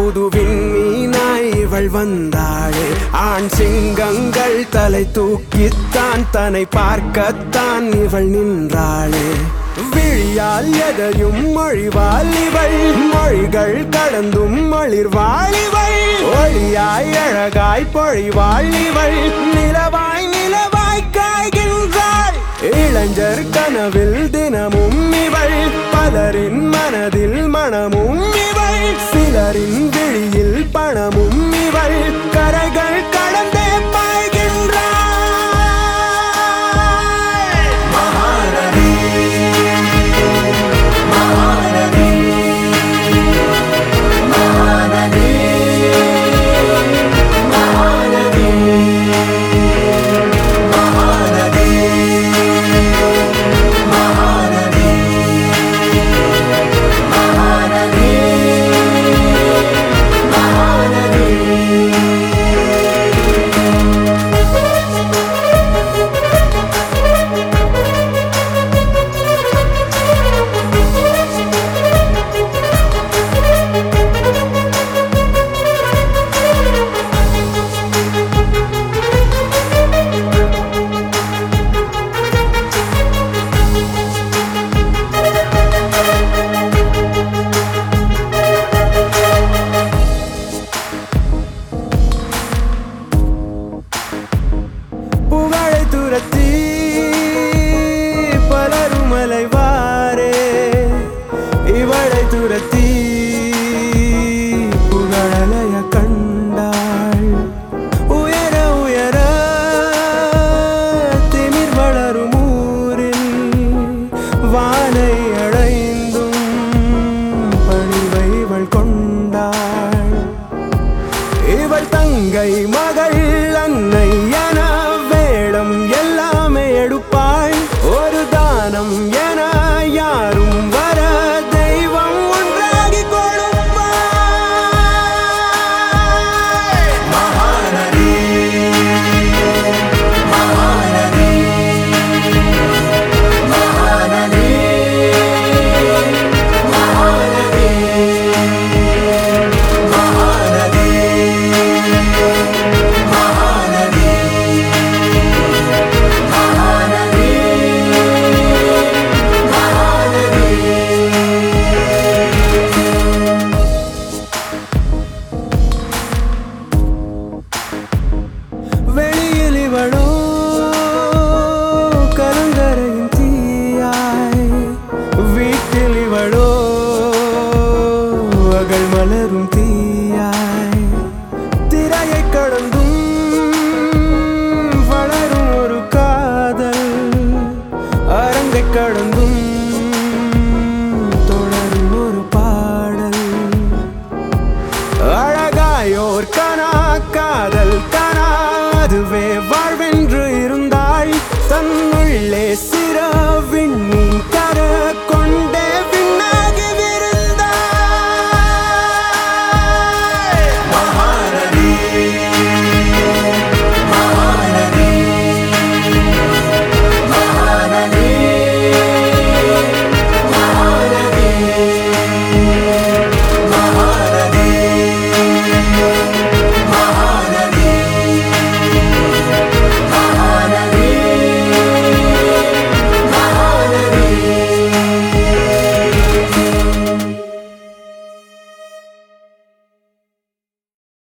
புதுவின் மீனாய் இவள் வந்தாளே ஆண் சிங்கங்கள் தலை தூக்கித்தான் தன்னை பார்க்கத்தான் இவள் நின்றாளே விழியால் எதையும் மொழிவாள் இவள் மொழிகள் கடந்தும் மொழிர்வாள் இவள் ஒளியாய் அழகாய் பொழிவாள் இவள் நிலவாய் நிலவாய் காய்கின்றாள் இளைஞர் கனவில் தினமும் இவள் பலரின் மனதில் மனமும் இவள் சிலரின் விழியில் பணமும் இவள் கரைகள் கடந்தே பாய்கின்றாள் மகாநதி மகாநதி மகாநதி மகாநதி மகாநதி மகாநதி மகாநதி மகாநதி புகழை துரத்தி பலரும் அலைவாரே இவளை துரத்தி புகழலைய கண்டாள் உயர உயர திமிர் வளரும் ஊரில் வானை அடைந்தும் பணிவை இவள் கொண்டாள் இவள் தங்கை மகள் அன்னை என வேடம் எல்லாமே எடுப்பாள் ஒரு தானம் என யாரும் வர தெய்வம் ஒன்றாகி கொடுப்பாள் மகாநதி மகாநதி மகாநதி மகாநதி மகாநதி மகாநதி மகாநதி மகாநதி வெளியில் இவளோ